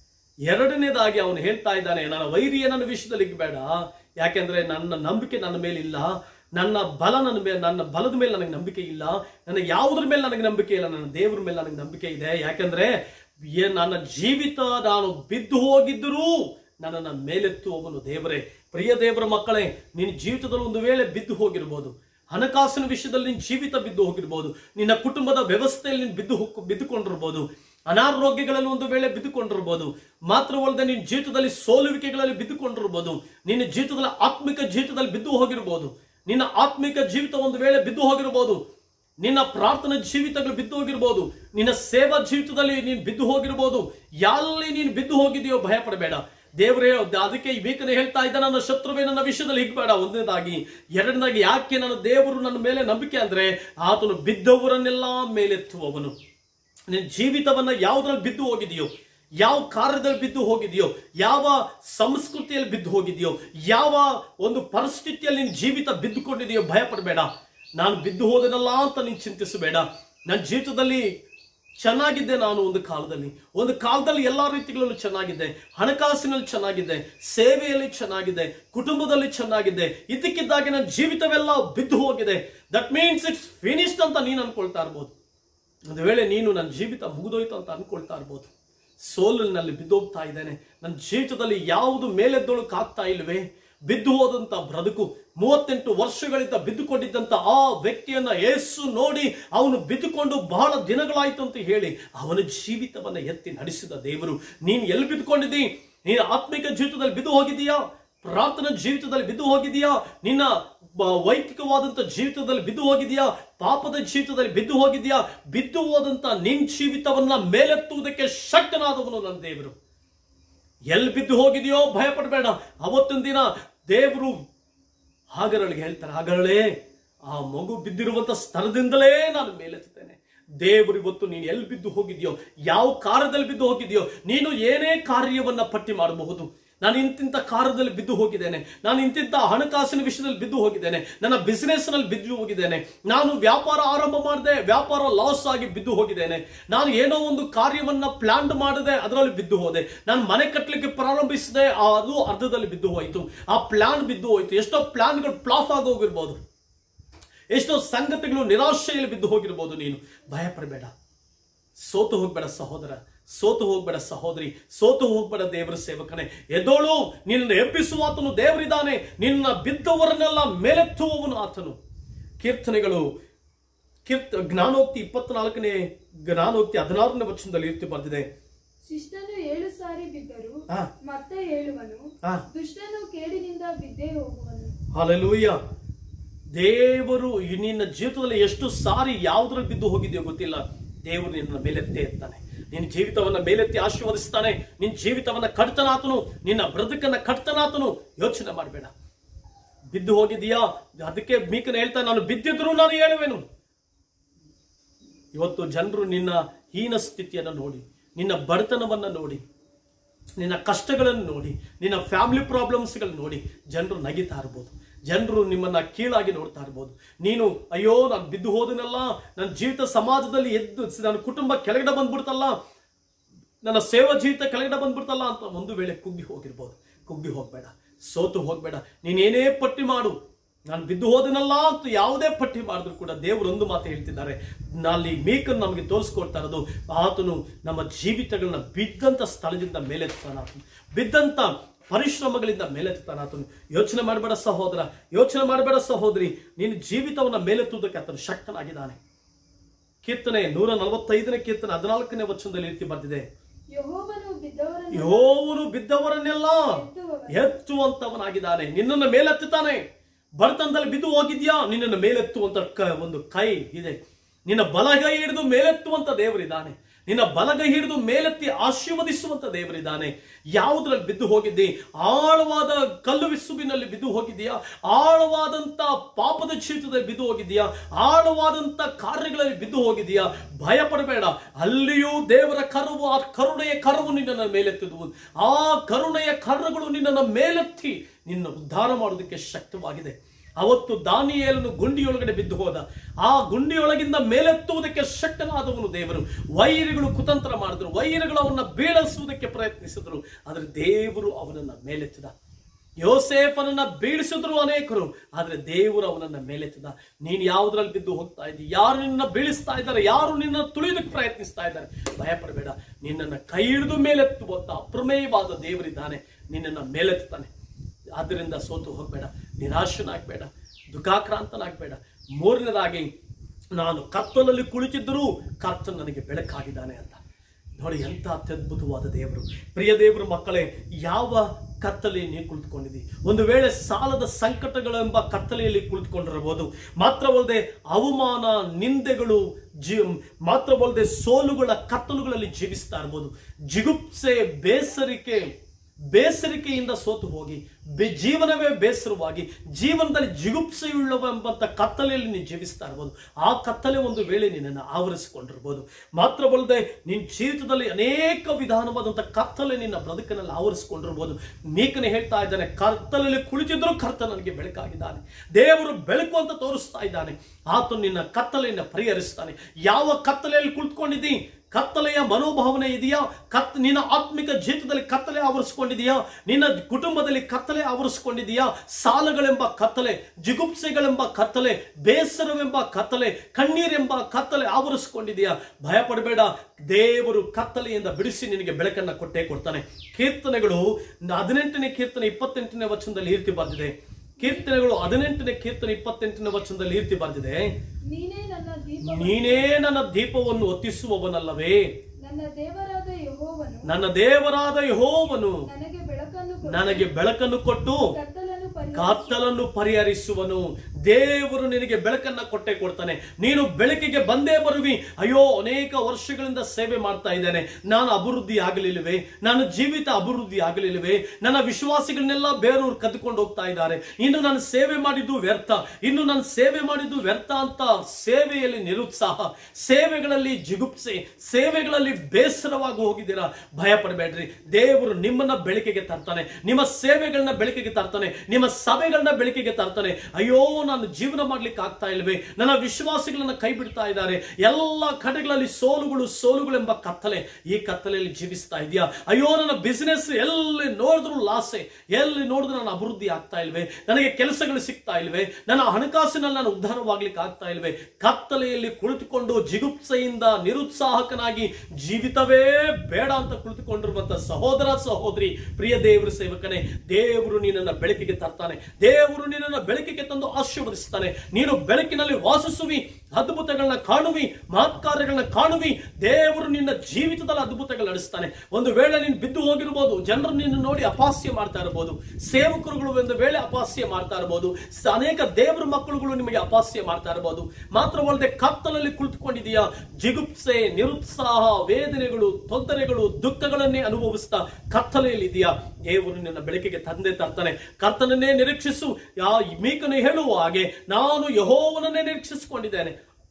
A: ಎರಡನೇದಾಗಿ ಅವನು ಹೇಳ್ತಾ ಇದ್ದಾನೆ ನನ್ನ ವೈರಿಯ ನನ್ನ ವಿಷಯದಲ್ಲಿ ಬೇಡ ಯಾಕೆಂದ್ರೆ ನನ್ನ ನಂಬಿಕೆ ನನ್ನ ಮೇಲಿಲ್ಲ ನನ್ನ ಬಲ ನನ್ನ ಮೇಲೆ ನನ್ನ ಬಲದ ಮೇಲೆ ನನಗೆ ನಂಬಿಕೆ ಇಲ್ಲ ನನಗೆ ಯಾವುದ್ರ ಮೇಲೆ ನನಗೆ ನಂಬಿಕೆ ಇಲ್ಲ ನನ್ನ ದೇವರ ಮೇಲೆ ನನಗೆ ನಂಬಿಕೆ ಇದೆ ಯಾಕೆಂದ್ರೆ ಏ- ನನ್ನ ಜೀವಿತ ನಾನು ಬಿದ್ದು ಹೋಗಿದ್ದರೂ ನನ್ನನ್ನು ಮೇಲೆತ್ತುವವನು ದೇವರೇ ಪ್ರಿಯ ದೇವರ ಮಕ್ಕಳೇ ನಿನ್ನ ಜೀವಿತದಲ್ಲಿ ಒಂದು ವೇಳೆ ಬಿದ್ದು ಹೋಗಿರ್ಬೋದು ಹಣಕಾಸಿನ ವಿಷಯದಲ್ಲಿ ನಿನ್ನ ಜೀವಿತ ಬಿದ್ದು ಹೋಗಿರ್ಬೋದು ನಿನ್ನ ಕುಟುಂಬದ ವ್ಯವಸ್ಥೆಯಲ್ಲಿ ನೀನು ಬಿದ್ದು ಹೋಗ್ ಬಿದ್ದುಕೊಂಡಿರ್ಬೋದು ಅನಾರೋಗ್ಯಗಳಲ್ಲಿ ಒಂದು ವೇಳೆ ಬಿದ್ದುಕೊಂಡಿರ್ಬೋದು ಮಾತ್ರವಲ್ಲದೆ ನಿನ್ನ ಜೀವಿತದಲ್ಲಿ ಸೋಲುವಿಕೆಗಳಲ್ಲಿ ಬಿದ್ದುಕೊಂಡಿರ್ಬೋದು ನಿನ್ನ ಜೀವಿತದಲ್ಲಿ ಆತ್ಮಿಕ ಜೀವಿತದಲ್ಲಿ ಬಿದ್ದು ಹೋಗಿರ್ಬೋದು ನಿನ್ನ ಆತ್ಮಿಕ ಜೀವಿತ ಒಂದು ವೇಳೆ ಬಿದ್ದು ಹೋಗಿರ್ಬೋದು ನಿನ್ನ ಪ್ರಾರ್ಥನಾ ಜೀವಿತಗಳು ಬಿದ್ದು ಹೋಗಿರ್ಬೋದು ನಿನ್ನ ಸೇವಾ ಜೀವಿತದಲ್ಲಿ ನೀನು ಬಿದ್ದು ಹೋಗಿರ್ಬೋದು ಎಲ್ಲಿ ನೀನು ಬಿದ್ದು ಹೋಗಿದೆಯೋ ಭಯ ಪಡಬೇಡ ದೇವರೇ ಅದಕ್ಕೆ ಈ ಬೇಕನೆ ಹೇಳ್ತಾ ಇದ್ದ ನನ್ನ ಶತ್ರುವೇ ನನ್ನ ವಿಷಯದಲ್ಲಿ ಹಿಗ್ಬೇಡ ಒಂದನೇದಾಗಿ ಎರಡನೇದಾಗಿ ಯಾಕೆ ನನ್ನ ದೇವರು ನನ್ನ ಮೇಲೆ ನಂಬಿಕೆ ಅಂದ್ರೆ ಆತನು ಬಿದ್ದವರನ್ನೆಲ್ಲ ಮೇಲೆತ್ತುವವನು ನಿನ್ನ ಜೀವಿತವನ್ನ ಯಾವುದ್ರಲ್ಲಿ ಬಿದ್ದು ಹೋಗಿದೆಯೋ ಯಾವ ಕಾರ್ಯದಲ್ಲಿ ಬಿದ್ದು ಹೋಗಿದೆಯೋ ಯಾವ ಸಂಸ್ಕೃತಿಯಲ್ಲಿ ಬಿದ್ದು ಹೋಗಿದೆಯೋ ಯಾವ ಒಂದು ಪರಿಸ್ಥಿತಿಯಲ್ಲಿ ನಿನ್ನ ಜೀವಿತ ಬಿದ್ದುಕೊಂಡಿದೆಯೋ ಭಯ ಪಡಬೇಡ ನಾನು ಬಿದ್ದು ಹೋದನಲ್ಲ ಅಂತ ನೀನು ಚಿಂತಿಸಬೇಡ ನನ್ನ ಜೀವಿತದಲ್ಲಿ ಚೆನ್ನಾಗಿದ್ದೆ ನಾನು ಒಂದು ಕಾಲದಲ್ಲಿ ಒಂದು ಕಾಲದಲ್ಲಿ ಎಲ್ಲ ರೀತಿಗಳಲ್ಲೂ ಚೆನ್ನಾಗಿದ್ದೆ ಹಣಕಾಸಿನಲ್ಲಿ ಚೆನ್ನಾಗಿದ್ದೆ ಸೇವೆಯಲ್ಲಿ ಚೆನ್ನಾಗಿದೆ ಕುಟುಂಬದಲ್ಲಿ ಚೆನ್ನಾಗಿದೆ ಇದಕ್ಕಿದ್ದಾಗೆ ನನ್ನ ಜೀವಿತವೆಲ್ಲ ಬಿದ್ದು ಹೋಗಿದೆ ದಟ್ ಮೀನ್ಸ್ ಇಟ್ಸ್ ಫಿನಿಶ್ಡ್ ಅಂತ ನೀನು ಅನ್ಕೊಳ್ತಾ ಇರ್ಬೋದು ಒಂದು ವೇಳೆ ನೀನು ನನ್ನ ಜೀವಿತ ಮುಗಿದೋಯ್ತು ಅಂತ ಅನ್ಕೊಳ್ತಾ ಇರ್ಬೋದು ಸೋಲಿನಲ್ಲಿ ಬಿದ್ದೋಗ್ತಾ ಇದ್ದೇನೆ ನನ್ನ ಜೀವಿತದಲ್ಲಿ ಯಾವುದು ಮೇಲೆದ್ದೊಳಕ್ಕಾಗ್ತಾ ಇಲ್ವೇ ಬಿದ್ದು ಹೋದಂತ ಬ್ರದುಕು ಮೂವತ್ತೆಂಟು ವರ್ಷಗಳಿಂದ ಬಿದ್ದುಕೊಂಡಿದ್ದಂತ ಆ ವ್ಯಕ್ತಿಯನ್ನ ಏಸು ನೋಡಿ ಅವನು ಬಿದ್ದುಕೊಂಡು ಬಹಳ ದಿನಗಳಾಯ್ತು ಅಂತ ಹೇಳಿ ಅವನ ಜೀವಿತವನ್ನ ಎತ್ತಿ ನಡೆಸಿದ ದೇವರು ನೀನು ಎಲ್ಲಿ ಬಿದ್ದುಕೊಂಡಿದ್ದಿ ನೀನು ಆತ್ಮಿಕ ಜೀವಿತದಲ್ಲಿ ಬಿದ್ದು ಹೋಗಿದೀಯಾ ಪ್ರಾರ್ಥನಾ ಜೀವಿತದಲ್ಲಿ ಬಿದ್ದು ಹೋಗಿದೀಯಾ ನಿನ್ನ ಬ- ವೈಯಕ್ತಿಕವಾದಂತ ಜೀವಿತದಲ್ಲಿ ಬಿದ್ದು ಹೋಗಿದೆಯಾ ಪಾಪದ ಜೀವಿತದಲ್ಲಿ ಬಿದ್ದು ಹೋಗಿದೆಯಾ ಬಿದ್ದು ಹೋದಂತ ನಿನ್ ಜೀವಿತವನ್ನ ಮೇಲೆತ್ತುವುದಕ್ಕೆ ಶಕ್ತನಾದವನು ನನ್ನ ದೇವರು ಎಲ್ಲಿ ಬಿದ್ದು ಹೋಗಿದೆಯೋ ಭಯ ಪಡಬೇಡ ಅವತ್ತೊಂದು ದಿನ ದೇವರು ಹಾಗರಳಿಗೆ ಹೇಳ್ತಾರೆ ಹಾಗರಳೇ ಆ ಮಗು ಬಿದ್ದಿರುವಂತ ಸ್ತರದಿಂದಲೇ ನಾನು ಮೇಲೆತ್ತುತ್ತೇನೆ ದೇವರು ಇವತ್ತು ನೀನು ಎಲ್ಲಿ ಬಿದ್ದು ಹೋಗಿದೆಯೋ ಯಾವ ಕಾರ್ಯದಲ್ಲಿ ಬಿದ್ದು ಹೋಗಿದೆಯೋ ನೀನು ಏನೇ ಕಾರ್ಯವನ್ನ ಪಟ್ಟಿ ಮಾಡಬಹುದು ನಾನು ಇಂತಿಂತ ಕಾರ್ಯದಲ್ಲಿ ಬಿದ್ದು ಹೋಗಿದ್ದೇನೆ ನಾನು ಇಂತಿಂತ ಹಣಕಾಸಿನ ವಿಷಯದಲ್ಲಿ ಬಿದ್ದು ಹೋಗಿದ್ದೇನೆ ನನ್ನ ಬಿಸಿನೆಸ್ ನಲ್ಲಿ ಬಿದ್ದು ಹೋಗಿದ್ದೇನೆ ನಾನು ವ್ಯಾಪಾರ ಆರಂಭ ಮಾಡಿದೆ ವ್ಯಾಪಾರ ಲಾಸ್ ಆಗಿ ಬಿದ್ದು ಹೋಗಿದ್ದೇನೆ ನಾನು ಏನೋ ಒಂದು ಕಾರ್ಯವನ್ನ ಪ್ಲಾನ್ ಮಾಡದೆ ಅದರಲ್ಲಿ ಬಿದ್ದು ಹೋದೆ ನಾನು ಮನೆ ಕಟ್ಟಲಿಕ್ಕೆ ಪ್ರಾರಂಭಿಸಿದೆ ಆ- ಅದು ಅರ್ಧದಲ್ಲಿ ಬಿದ್ದು ಹೋಯಿತು ಆ ಪ್ಲಾನ್ ಬಿದ್ದು ಹೋಯಿತು ಎಷ್ಟೋ ಪ್ಲಾನ್ಗಳು ಫ್ಲಾಪ್ ಆಗಿ ಹೋಗಿರ್ಬೋದು ಎಷ್ಟೋ ಸಂಗತಿಗಳು ನಿರಾಶೆಯಲ್ಲಿ ಬಿದ್ದು ಹೋಗಿರ್ಬೋದು ನೀನು ಭಯ ಪಡಬೇಡ ಸೋತು ಹೋಗ್ಬೇಡ ಸಹೋದರ ಸೋತು ಹೋಗ್ಬೇಡ ಸಹೋದರಿ ಸೋತು ಹೋಗ್ಬೇಡ ದೇವರ ಸೇವಕನೇ ಎದೋಳು ನಿನ್ನ ಎಬ್ಬಿಸುವ ಆತನು ದೇವರಿದ್ದಾನೆ ನಿನ್ನ ಬಿದ್ದವರನ್ನೆಲ್ಲ ಮೇಲೆತ್ತುವವನು ಆತನು ಕೀರ್ತನೆಗಳು ಕೀರ್ತ ಜ್ಞಾನೋಕ್ತಿ ಇಪ್ಪತ್ನಾಲ್ಕನೇ ಜ್ಞಾನೋಕ್ತಿ ಹದಿನಾರನೇ ವಚನದಲ್ಲಿ ಇರ್ತಿ ಬರ್ತಿದೆ
B: ಶಿಷ್ಟನು ಏಳು ಸಾರಿ ಬಿದ್ದರು
A: ಆ.
B: ಮತ್ತೆ ಏಳುವನು
A: ಆ.
B: ದುಷ್ಟನು ಕೇಡಿನಿಂದ ಬಿದ್ದೇ ಹೋಗುವನು
A: ಹಾಲೆಲೂಯ ದೇವರು ಈ ನಿನ್ನ ಜೀವಿತದಲ್ಲಿ ಎಷ್ಟು ಸಾರಿ ಯಾವುದ್ರಲ್ಲಿ ಬಿದ್ದು ಹೋಗಿದೆಯೋ ಗೊತ್ತಿಲ್ಲ ದೇವರು ನಿನ್ನ ಮೇಲೆತ್ತೇ ಇರ್ತಾನೆ ನಿನ್ನ ಜೀವಿತವನ್ನ ಮೇಲೆತ್ತಿ ಆಶೀರ್ವದಿಸ್ತಾನೆ ನಿನ್ನ ಜೀವಿತವನ್ನ ಕಡ್ತನಾತನು ನಿನ್ನ ಬ್ರದಕನ್ನ ಕಡ್ತನಾತನು ಯೋಚನೆ ಮಾಡಬೇಡ ಬಿದ್ದು ಹೋಗಿದೀಯಾ ಅದಕ್ಕೆ ಮೀಕನ ಹೇಳ್ತಾ ನಾನು ಬಿದ್ದಿದ್ರು ನಾನು ಹೇಳುವೆನು ಇವತ್ತು ಜನರು ನಿನ್ನ ಹೀನ ಸ್ಥಿತಿಯನ್ನು ನೋಡಿ ನಿನ್ನ ಬಡತನವನ್ನ ನೋಡಿ ನಿನ್ನ ಕಷ್ಟಗಳನ್ನು ನೋಡಿ ನಿನ್ನ ಫ್ಯಾಮಿಲಿ ಪ್ರಾಬ್ಲಮ್ಸ್ಗಳನ್ನ ನೋಡಿ ಜನರು ನಗಿತಾ ಇರ್ಬೋದು ಜನರು ನಿಮ್ಮನ್ನ ಕೀಳಾಗಿ ನೋಡ್ತಾ ಇರ್ಬೋದು ನೀನು ಅಯ್ಯೋ ನಾನು ಬಿದ್ದು ಹೋದನಲ್ಲ ನನ್ನ ಜೀವಿತ ಸಮಾಜದಲ್ಲಿ ಎದ್ದು ನನ್ನ ಕುಟುಂಬ ಕೆಳಗಡೆ ಬಂದ್ಬಿಡ್ತಲ್ಲ ನನ್ನ ಸೇವಾ ಜೀವಿತ ಕೆಳಗಡೆ ಬಂದ್ಬಿಡ್ತಲ್ಲ ಅಂತ ಒಂದು ವೇಳೆ ಕುಗ್ಗಿ ಹೋಗಿರ್ಬೋದು ಕುಗ್ಗಿ ಹೋಗ್ಬೇಡ ಸೋತು ಹೋಗ್ಬೇಡ ನೀನೇನೇ ಪಟ್ಟಿ ಮಾಡು ನಾನು ಬಿದ್ದು ಹೋದನಲ್ಲ ಅಂತ ಯಾವುದೇ ಪಟ್ಟಿ ಮಾಡಿದ್ರು ಕೂಡ ದೇವರು ಒಂದು ಮಾತು ಹೇಳ್ತಿದ್ದಾರೆ ನಲ್ಲಿ ಮೇಕನ್ನು ನಮಗೆ ತೋರಿಸ್ಕೊಡ್ತಾ ಇರೋದು ಆತನು ನಮ್ಮ ಜೀವಿತಗಳನ್ನ ಬಿದ್ದಂತ ಸ್ಥಳದಿಂದ ಮೇಲೆತ್ತಾನ ಆತನು ಬಿದ್ದಂತ ಪರಿಶ್ರಮಗಳಿಂದ ಮೇಲೆತ್ತಾನ ಆತನು ಯೋಚನೆ ಮಾಡಬೇಡ ಸಹೋದರ ಯೋಚನೆ ಮಾಡಬೇಡ ಸಹೋದರಿ ನಿನ್ನ ಜೀವಿತವನ್ನ ಮೇಲೆತ್ತುವುದಕ್ಕೆ ಆತನು ಶಕ್ತನಾಗಿದ್ದಾನೆ ಕೀರ್ತನೆ ನೂರ ನಲವತ್ತೈದನೇ ಕೀರ್ತನೆ ಹದಿನಾಲ್ಕನೇ ವಚನದಲ್ಲಿ ಈ ರೀತಿ ಬರ್ತಿದೆ
B: ಯಹೋವನು ಬಿದ್ದವರನ್ನು
A: ಯೋವನು ಬಿದ್ದವರನ್ನೆಲ್ಲ
B: ಎತ್ತುವವನು.
A: ಎತ್ತುವಂತವನಾಗಿದ್ದಾನೆ ನಿನ್ನನ್ನು ಮೇಲೆತ್ತುತ್ತಾನೆ ಬಡತನದಲ್ಲಿ ಬಿದ್ದು ಹೋಗಿದ್ಯಾ ನಿನ್ನನ್ನು ಮೇಲೆತ್ತುವಂತ ಕ- ಒಂದು ಕೈ ಇದೆ ನಿನ್ನ ಬಲಗೈ ಹಿಡಿದು ಮೇಲೆತ್ತುವಂತ ದೇವರಿದ್ದಾನೆ ನಿನ್ನ ಬಲಗೈ ಹಿಡಿದು ಮೇಲೆತ್ತಿ ಆಶೀರ್ವದಿಸುವಂತ ದೇವರಿದ್ದಾನೆ ಯಾವುದ್ರಲ್ಲಿ ಬಿದ್ದು ಹೋಗಿದ್ದಿ ಆಳವಾದ ಕಲ್ಲು ವಿಸುಬಿನಲ್ಲಿ ಬಿದ್ದು ಹೋಗಿದೆಯಾ ಆಳವಾದಂತ ಪಾಪದ ಚೀಟದಲ್ಲಿ ಬಿದ್ದು ಹೋಗಿದೆಯಾ ಆಳವಾದಂತ ಕಾರ್ಯಗಳಲ್ಲಿ ಬಿದ್ದು ಹೋಗಿದೆಯಾ ಭಯ ಪಡಬೇಡ ಅಲ್ಲಿಯೂ ದೇವರ ಕರುವು ಆ ಕರುಣೆಯ ಕರುವು ನಿನ್ನನ್ನು ಮೇಲೆತ್ತಿದುವುದು ಆ ಕರುಣೆಯ ಕರ್ರಗಳು ನಿನ್ನನ್ನು ಮೇಲೆತ್ತಿ ನಿನ್ನ ಉದ್ಧಾರ ಮಾಡೋದಕ್ಕೆ ಶಕ್ತವಾಗಿದೆ ಅವತ್ತು ದಾನಿಯೇಲನು ಗುಂಡಿಯೊಳಗಡೆ ಬಿದ್ದು ಹೋದ ಆ ಗುಂಡಿಯೊಳಗಿಂದ ಮೇಲೆತ್ತುವುದಕ್ಕೆ ಶಕ್ತನಾದವನು ದೇವರು ವೈರಿಗಳು ಕುತಂತ್ರ ಮಾಡಿದ್ರು ವೈರಿಗಳು ಅವನ್ನ ಬೀಳಿಸುವುದಕ್ಕೆ ಪ್ರಯತ್ನಿಸಿದ್ರು ಆದರೆ ದೇವರು ಅವನನ್ನ ಮೇಲೆತ್ತಿದ ಯೋಸೇಫನನ್ನ ಬೀಳಿಸಿದ್ರು ಅನೇಕರು ಆದ್ರೆ ದೇವರು ಅವನನ್ನ ಮೇಲೆತ್ತಿದ ನೀನು ಯಾವುದ್ರಲ್ಲಿ ಬಿದ್ದು ಹೋಗ್ತಾ ಇದ್ದಿ ಯಾರು ನಿನ್ನ ಬೀಳಿಸ್ತಾ ಇದ್ದಾರೆ ಯಾರು ನಿನ್ನ ತುಳಿಯೋದಕ್ಕೆ ಪ್ರಯತ್ನಿಸ್ತಾ ಇದ್ದಾರೆ ಭಯ ಪಡಬೇಡ ನಿನ್ನನ್ನು ಕೈ ಹಿಡಿದು ಮೇಲೆತ್ತುವಂತ ಅಪ್ರಮೇಯವಾದ ದೇವರಿದ್ದಾನೆ ನಿನ್ನನ್ನು ಮೇಲೆತ್ತಾನೆ ಆದ್ದರಿಂದ ಸೋತು ಹೋಗಬೇಡ ನಿರಾಶನಾಗಬೇಡ ದುಃಖಾಕ್ರಾಂತನಾಗಬೇಡ ಮೂರನೇದಾಗಿ ನಾನು ಕತ್ತಲಲ್ಲಿ ಕುಳಿತಿದ್ದರೂ ಕರ್ತನ್ ನನಗೆ ಬೆಳಕಾಗಿದ್ದಾನೆ ಅಂತ ನೋಡಿ ಎಂಥ ಅತ್ಯದ್ಭುತವಾದ ದೇವರು ಪ್ರಿಯ ದೇವರು ಮಕ್ಕಳೇ ಯಾವ ಕತ್ತಲೆಯಲ್ಲಿ ನೀವು ಕುಳಿತುಕೊಂಡಿದ್ದಿ ಒಂದು ವೇಳೆ ಸಾಲದ ಸಂಕಟಗಳೆಂಬ ಕತ್ತಲೆಯಲ್ಲಿ ಕುಳಿತುಕೊಂಡಿರಬಹುದು ಮಾತ್ರವಲ್ಲದೆ ಅವಮಾನ ನಿಂದೆಗಳು ಜಿ ಮಾತ್ರವಲ್ಲದೆ ಸೋಲುಗಳ ಕತ್ತಲುಗಳಲ್ಲಿ ಜೀವಿಸ್ತಾ ಇರ್ಬೋದು ಜಿಗುಪ್ಸೆ ಬೇಸರಿಕೆ ಬೇಸರಿಕೆಯಿಂದ ಸೋತು ಹೋಗಿ ಬೆ- ಜೀವನವೇ ಬೇಸರವಾಗಿ ಜೀವನದಲ್ಲಿ ಜಿಗುಪ್ಸೆಯುಳ್ಳವೆಂಬಂತ ಕತ್ತಲೆಯಲ್ಲಿ ನೀನು ಜೀವಿಸ್ತಾ ಇರ್ಬೋದು ಆ ಕತ್ತಲೆ ಒಂದು ವೇಳೆ ನಿನ್ನನ್ನು ಆವರಿಸಿಕೊಂಡಿರ್ಬೋದು ಮಾತ್ರವಲ್ಲದೆ ನಿನ್ನ ಜೀವಿತದಲ್ಲಿ ಅನೇಕ ವಿಧಾನವಾದಂಥ ಕತ್ತಲೆ ನಿನ್ನ ಬದುಕಿನಲ್ಲಿ ಆವರಿಸಿಕೊಂಡಿರ್ಬೋದು ಮೀಕನೆ ಹೇಳ್ತಾ ಇದ್ದಾನೆ ಕತ್ತಲಲ್ಲಿ ಕುಳಿತಿದ್ರೂ ಕರ್ತ ನನಗೆ ಬೆಳಕಾಗಿದ್ದಾನೆ ದೇವರು ಬೆಳಕು ಅಂತ ತೋರಿಸ್ತಾ ಇದ್ದಾನೆ ಆತ ನಿನ್ನ ಕತ್ತಲೆಯನ್ನು ಪರಿಹರಿಸ್ತಾನೆ ಯಾವ ಕತ್ತಲೆಯಲ್ಲಿ ಕುಳಿತುಕೊಂಡಿದ್ದಿ ಕತ್ತಲೆಯ ಮನೋಭಾವನೆ ಇದೆಯಾ ಕತ್ ನಿನ್ನ ಆತ್ಮಿಕ ಜೀವಿತದಲ್ಲಿ ಕತ್ತಲೆ ಆವರಿಸ್ಕೊಂಡಿದೆಯಾ ನಿನ್ನ ಕುಟುಂಬದಲ್ಲಿ ಕತ್ತಲೆ ಆವರಿಸ್ಕೊಂಡಿದೆಯಾ ಸಾಲಗಳೆಂಬ ಕತ್ತಲೆ ಜಿಗುಪ್ಸೆಗಳೆಂಬ ಕತ್ತಲೆ ಬೇಸರವೆಂಬ ಕತ್ತಲೆ ಕಣ್ಣೀರೆಂಬ ಕತ್ತಲೆ ಆವರಿಸ್ಕೊಂಡಿದೆಯಾ ಭಯ ಪಡಬೇಡ ದೇವರು ಕತ್ತಲೆಯಿಂದ ಬಿಡಿಸಿ ನಿನಗೆ ಬೆಳಕನ್ನ ಕೊಟ್ಟೇ ಕೊಡ್ತಾನೆ ಕೀರ್ತನೆಗಳು ಹದಿನೆಂಟನೇ ಕೀರ್ತನೆ ಇಪ್ಪತ್ತೆಂಟನೇ ವಚನದಲ್ಲಿ ಈ ರೀತಿ ಬರೆದಿದೆ ಕೀರ್ತನೆಗಳು ಹದಿನೆಂಟನೇ ಕೀರ್ತನೆ ಇಪ್ಪತ್ತೆಂಟನೇ ವಚನದಲ್ಲಿ ಈ ರೀತಿ ಬರೆದಿದೆ
B: ನೀನೇ ನನ್ನ ದೀಪ
A: ನೀನೇ ನನ್ನ ದೀಪವನ್ನು ಹೊತ್ತಿಸುವವನಲ್ಲವೇ
B: ನನ್ನ ದೇವರಾದ ಯೆಹೋವನು
A: ನನ್ನ ದೇವರಾದ ಯಹೋವನು
B: ನನಗೆ ಬೆಳಕನ್ನು ಕೊಟ್ಟು
A: ನನಗೆ ಬೆಳಕನ್ನು ಕೊಟ್ಟು
B: ಕತ್ತಲನ್ನು ಪರಿಹರಿಸಿ
A: ಕತ್ತಲನ್ನು ಪರಿಹರಿಸುವನು ದೇವರು ನಿನಗೆ ಬೆಳಕನ್ನ ಕೊಟ್ಟೆ ಕೊಡ್ತಾನೆ ನೀನು ಬೆಳಕಿಗೆ ಬಂದೇ ಬರುವಿ ಅಯ್ಯೋ ಅನೇಕ ವರ್ಷಗಳಿಂದ ಸೇವೆ ಮಾಡ್ತಾ ಇದ್ದೇನೆ ನಾನು ಅಭಿವೃದ್ಧಿ ಆಗಲಿಲ್ಲವೇ ನನ್ನ ಜೀವಿತ ಅಭಿವೃದ್ಧಿ ಆಗಲಿಲ್ಲವೇ ನನ್ನ ವಿಶ್ವಾಸಿಗಳನ್ನೆಲ್ಲ ಬೇರೆಯವರು ಕದ್ದುಕೊಂಡು ಹೋಗ್ತಾ ಇದ್ದಾರೆ ಇನ್ನು ನಾನು ಸೇವೆ ಮಾಡಿದ್ದು ವ್ಯರ್ಥ ಇನ್ನು ನಾನು ಸೇವೆ ಮಾಡಿದ್ದು ವ್ಯರ್ಥ ಅಂತ ಸೇವೆಯಲ್ಲಿ ನಿರುತ್ಸಾಹ ಸೇವೆಗಳಲ್ಲಿ ಜಿಗುಪ್ಸೆ ಸೇವೆಗಳಲ್ಲಿ ಬೇಸರವಾಗಿ ಹೋಗಿದ್ದೀರಾ ಭಯ ಪಡಬೇಡ್ರಿ ದೇವರು ನಿಮ್ಮನ್ನ ಬೆಳಕಿಗೆ ತರ್ತಾನೆ ನಿಮ್ಮ ಸೇವೆಗಳನ್ನ ಬೆಳಕಿಗೆ ತರ್ತಾನೆ ನಿಮ್ಮ ಸಭೆಗಳನ್ನ ಬೆಳಕಿಗೆ ತರ್ತಾನೆ ಅಯ್ಯೋ ನಾನು ಜೀವನ ಮಾಡ್ಲಿಕ್ಕೆ ಆಗ್ತಾ ಇಲ್ವೇ ನನ್ನ ವಿಶ್ವಾಸಿಗಳನ್ನ ಕೈ ಬಿಡ್ತಾ ಇದ್ದಾರೆ ಎಲ್ಲ ಕಡೆಗಳಲ್ಲಿ ಸೋಲುಗಳು ಸೋಲುಗಳೆಂಬ ಕತ್ತಲೆ ಈ ಕತ್ತಲೆಯಲ್ಲಿ ಜೀವಿಸ್ತಾ ಇದೆಯಾ ಅಯ್ಯೋ ನನ್ನ ಬಿಸಿನೆಸ್ ಎಲ್ಲಿ ನೋಡಿದ್ರು ಲಾಸೆ ಎಲ್ಲಿ ನೋಡಿದ್ರು ನಾನು ಅಭಿವೃದ್ಧಿ ಆಗ್ತಾ ಇಲ್ವೇ ನನಗೆ ಕೆಲಸಗಳು ಸಿಗ್ತಾ ಇಲ್ವೇ ನನ್ನ ಹಣಕಾಸಿನಲ್ಲಿ ನಾನು ಉದ್ಧಾರವಾಗ್ಲಿಕ್ಕೆ ಆಗ್ತಾ ಇಲ್ವೇ ಕತ್ತಲೆಯಲ್ಲಿ ಕುಳಿತುಕೊಂಡು ಜಿಗುಪ್ಸೆಯಿಂದ ನಿರುತ್ಸಾಹಕನಾಗಿ ಜೀವಿತವೇ ಬೇಡ ಅಂತ ಕುಳಿತುಕೊಂಡಿರುವಂತ ಸಹೋದರ ಸಹೋದರಿ ಪ್ರಿಯ ದೇವರು ಸೇವಕನೇ ದೇವರು ನಿನ್ನನ್ನ ಬೆಳಕಿಗೆ ತರ್ತಾನೆ ದೇವರು ನಿನ್ನನ್ನ ಬೆಳಕಿಗೆ ತಂದು ಆಶೀರ್ವದಿಸ್ತಾನೆ ನೀನು ಬೆಳಕಿನಲ್ಲಿ ವಾಸಿಸುವಿ ಅದ್ಭುತಗಳನ್ನ ಕಾಣುವಿ ಮಹತ್ಕಾರ್ಯಗಳನ್ನ ಕಾಣುವಿ ದೇವರು ನಿನ್ನ ಜೀವಿತದಲ್ಲಿ ಅದ್ಭುತಗಳು ನಡೆಸ್ತಾನೆ ಒಂದು ವೇಳೆ ನೀನು ಬಿದ್ದು ಹೋಗಿರ್ಬೋದು ಜನರು ನಿನ್ನ ನೋಡಿ ಅಪಾಸ್ಯ ಮಾಡ್ತಾ ಇರಬಹುದು ಸೇವಕರುಗಳು ಒಂದು ವೇಳೆ ಅಪಾಸ್ಯ ಮಾಡ್ತಾ ಇರಬಹುದು ಸ- ಅನೇಕ ದೇವರ ಮಕ್ಕಳುಗಳು ನಿಮಗೆ ಅಪಾಸ್ಯ ಮಾಡ್ತಾ ಇರಬಹುದು ಮಾತ್ರವಲ್ಲದೆ ಕತ್ತಲಲ್ಲಿ ಕುಳಿತುಕೊಂಡಿದೆಯಾ ಜಿಗುಪ್ಸೆ ನಿರುತ್ಸಾಹ ವೇದನೆಗಳು ತೊಂದರೆಗಳು ದುಃಖಗಳನ್ನೇ ಅನುಭವಿಸ್ತಾ ಕತ್ತಲೆಯಲ್ಲಿ ಇದೆಯಾ ದೇವರು ನಿನ್ನ ಬೆಳಕಿಗೆ ತಂದೆ ತರ್ತಾನೆ ಕರ್ತನನ್ನೇ ನಿರೀಕ್ಷಿಸು ಯಾ ಮೀಕನು ಹೇಳುವ ಹಾಗೆ ನಾನು ಯಹೋವನನ್ನೇ ನಿರೀಕ್ಷಿಸಿಕೊಂಡಿದ್ದೇನೆ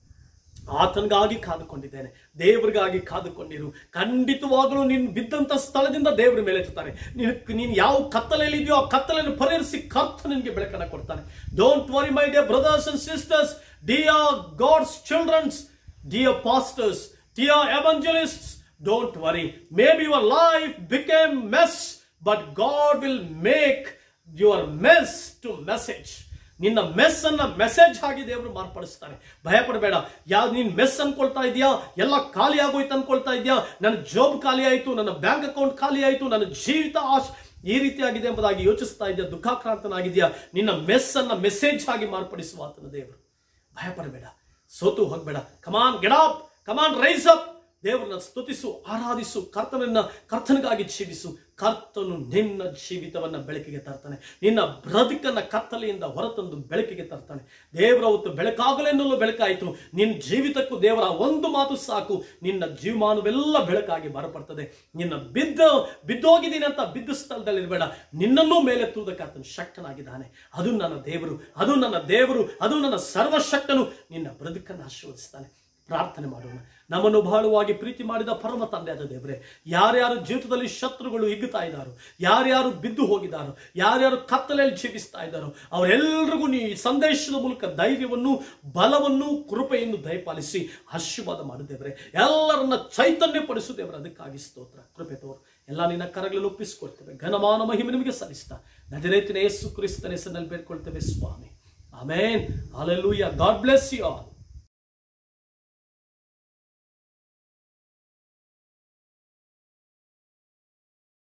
A: ಆತನಿಗಾಗಿ ಕಾದುಕೊಂಡಿದ್ದೇನೆ ದೇವರಿಗಾಗಿ ಕಾದುಕೊಂಡಿರು ಖಂಡಿತವಾಗಲೂ ನೀನು ಬಿದ್ದಂತ ಸ್ಥಳದಿಂದ ದೇವರ ಮೇಲೆ ಎತ್ತುತ್ತಾನೆ ನೀನು ನೀನು ಯಾವ ಕತ್ತಲೆಯಲ್ಲಿ ಇದೆಯೋ ಆ ಕತ್ತಲೆಯನ್ನು ಪರಿಹರಿಸಿ ಕರ್ತ ನಿನಗೆ ಬೆಳಕನ್ನು ಕೊಡ್ತಾನೆ don't worry my dear brothers and sisters dear God's childrens dear pastors dear evangelists don't worry may be your life became mess but God will make your mess to message ನಿನ್ನ ಮೆಸ್ ಅನ್ನ message ಆಗಿ ದೇವರು ಮಾರ್ಪಡಿಸ್ತಾನೆ ಭಯ ಪಡಬೇಡ ಯಾವ ನೀನ್ mess ಅನ್ಕೊಳ್ತಾ ಇದೆಯಾ ಎಲ್ಲ ಖಾಲಿ ಆಗೋಯ್ತು ಅನ್ಕೊಳ್ತಾ ಇದೆಯಾ ನನ್ನ ಜಾಬ್ ಖಾಲಿ ಆಯ್ತು ನನ್ನ ಬ್ಯಾಂಕ್ ಅಕೌಂಟ್ ಖಾಲಿ ಆಯ್ತು ನನ್ನ ಜೀವಿತ ಆಶ್ ಈ ರೀತಿಯಾಗಿದೆ ಎಂಬುದಾಗಿ ಯೋಚಿಸ್ತಾ ಇದೆಯಾ ದುಃಖಾಕ್ರಾಂತನಾಗಿದೆಯಾ ನಿನ್ನ ಮೆಸ್ ಅನ್ನ ಮೆಸೇಜ್ ಆಗಿ ಮಾರ್ಪಡಿಸುವ ಆತನ ದೇವರು ಭಯ ಪಡಬೇಡ ಸೋತು ಹೋಗ್ಬೇಡ come on get up come on rise up ದೇವರನ್ನ ಸ್ತುತಿಸು ಆರಾಧಿಸು ಕರ್ತನನ್ನ ಕರ್ತನಿಗಾಗಿ ಜೀವಿಸು ಕರ್ತನು ನಿನ್ನ ಜೀವಿತವನ್ನ ಬೆಳಕಿಗೆ ತರ್ತಾನೆ ನಿನ್ನ ಬ್ರದುಕನ್ನ ಕತ್ತಲೆಯಿಂದ ಹೊರತಂದು ಬೆಳಕಿಗೆ ತರ್ತಾನೆ ದೇವರ ಹೊತ್ತು ಬೆಳಕಾಗಲೆನ್ನಲು ಬೆಳಕಾಯಿತು ನಿನ್ನ ಜೀವಿತಕ್ಕೂ ದೇವರ ಒಂದು ಮಾತು ಸಾಕು ನಿನ್ನ ಜೀವಮಾನವೆಲ್ಲ ಬೆಳಕಾಗಿ ಬರಪಡ್ತದೆ ನಿನ್ನ ಬಿದ್ದ ಬಿದ್ದೋಗಿದ್ದೀನಿ ಅಂತ ಬಿದ್ದ ಸ್ಥಳದಲ್ಲಿ ಇರಬೇಡ ನಿನ್ನನ್ನೂ ಮೇಲೆತ್ತುವುದಕ್ಕೆ ಆತನು ಶಕ್ತನಾಗಿದ್ದಾನೆ ಅದು ನನ್ನ ದೇವರು ಅದು ನನ್ನ ದೇವರು ಅದು ನನ್ನ ಸರ್ವಶಕ್ತನು ನಿನ್ನ ಬ್ರದುಕನ್ನು ಆಶೀರ್ವದಿಸ್ತಾನೆ ಪ್ರಾರ್ಥನೆ ಮಾಡೋಣ ನಮ್ಮನ್ನು ಬಹಳವಾಗಿ ಪ್ರೀತಿ ಮಾಡಿದ ಪರಮ ತಂದೆಯಾದ ದೇವರೇ ಯಾರ್ಯಾರು ಜೀವಿತದಲ್ಲಿ ಶತ್ರುಗಳು ಹಿಗ್ಗುತ್ತಾ ಇದ್ದಾರೋ ಯಾರ್ಯಾರು ಬಿದ್ದು ಹೋಗಿದ್ದಾರೋ ಯಾರ್ಯಾರು ಕತ್ತಲೆಯಲ್ಲಿ ಜೀವಿಸ್ತಾ ಇದ್ದಾರೋ ಅವರೆಲ್ಲರಿಗೂ ನೀ ಈ ಸಂದೇಶದ ಮೂಲಕ ಧೈರ್ಯವನ್ನು ಬಲವನ್ನು ಕೃಪೆಯನ್ನು ದಯಪಾಲಿಸಿ ಆಶೀರ್ವಾದ ಮಾಡಿದ್ದೇವ್ರೆ ಎಲ್ಲರನ್ನ ಚೈತನ್ಯಪಡಿಸು ದೇವರ ಅದಕ್ಕಾಗಿ ಸ್ತೋತ್ರ ಕೃಪೆ ತೋರು ಎಲ್ಲ ನಿನ್ನ ಕರಗಳಲ್ಲಿ ಒಪ್ಪಿಸಿಕೊಳ್ತೇವೆ ಘನಮಾನ ಮಹಿಮೆ ನಿಮಗೆ ಸಲ್ಲಿಸ್ತಾ ನಜರೇತಿನ ಯೇಸು ಕ್ರಿಸ್ತನ ಹೆಸರಿನಲ್ಲಿ ಬೇಡ್ಕೊಳ್ತೇವೆ ಸ್ವಾಮಿ amen hallelujah God bless you all